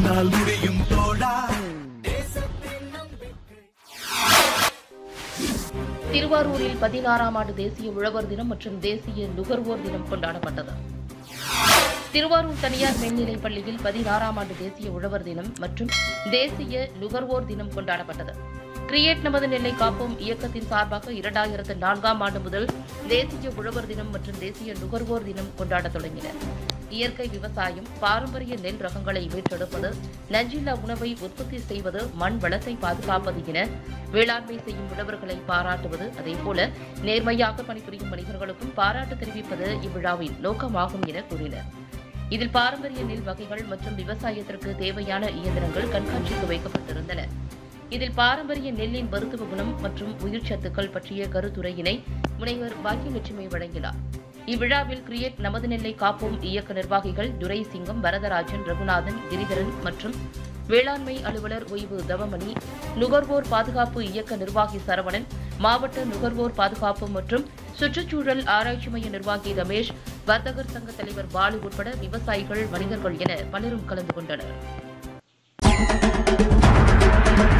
உன்னால் முடியும் தோழா திருவாரூரில் பதினாறாம் ஆண்டு தேசிய உழவர் தினம் மற்றும் தேசிய நுகர்வோர் தினம் கொண்டாடப்பட்டது திருவாரூர் தனியார் மேல்நிலைப் பள்ளியில் பதினாறாம் ஆண்டு தேசிய உழவர் தினம் மற்றும் தேசிய நுகர்வோர் தினம் கொண்டாடப்பட்டது கிரியேட் நமது நெல்லை காப்போம் இயக்கத்தின் சார்பாக இரண்டாயிரத்து நான்காம் ஆண்டு முதல் தேசிய உழவர் தினம் மற்றும் தேசிய நுகர்வோர் தினம் கொண்டாடத் தொடங்கினர் இயற்கை விவசாயம் பாரம்பரிய நெல் ரகங்களை மீட்டெடுப்பது நஞ்சில்லா உணவை உற்பத்தி செய்வது மண் வளத்தை பாதுகாப்பது என வேளாண்மை செய்யும் உழவர்களை பாராட்டுவது அதேபோல நேர்மையாக பணிபுரியும் மனிதர்களுக்கும் பாராட்டு தெரிவிப்பது இவ்விழாவின் நோக்கமாகும் என கூறினர் இதில் பாரம்பரிய நெல் வகைகள் மற்றும் விவசாயத்திற்கு தேவையான இயந்திரங்கள் கண்காட்சிக்கு வைக்கப்பட்டிருந்தன இதில் பாரம்பரிய நெல்லின் மருத்துவ குணம் மற்றும் உயிர் சத்துக்கள் பற்றிய கருத்துரையினை முனைவர் பாக்கியலட்சுமி வழங்கினார் இவ்விழாவில் கிரியேட் நமது நெல்லை காப்போம் இயக்க நிர்வாகிகள் துரை சிங்கம் வரதராஜன் ரகுநாதன் கிரிதரன் மற்றும் வேளாண்மை அலுவலர் ஓய்வு தவமணி நுகர்வோர் பாதுகாப்பு இயக்க நிர்வாகி சரவணன் மாவட்ட நுகர்வோர் பாதுகாப்பு மற்றும் சுற்றுச்சூழல் ஆராய்ச்சி மைய நிர்வாகி ரமேஷ் வர்த்தகர் சங்க தலைவர் பாலு உட்பட விவசாயிகள் வணிகர்கள் என பலரும் கலந்து கொண்டனர்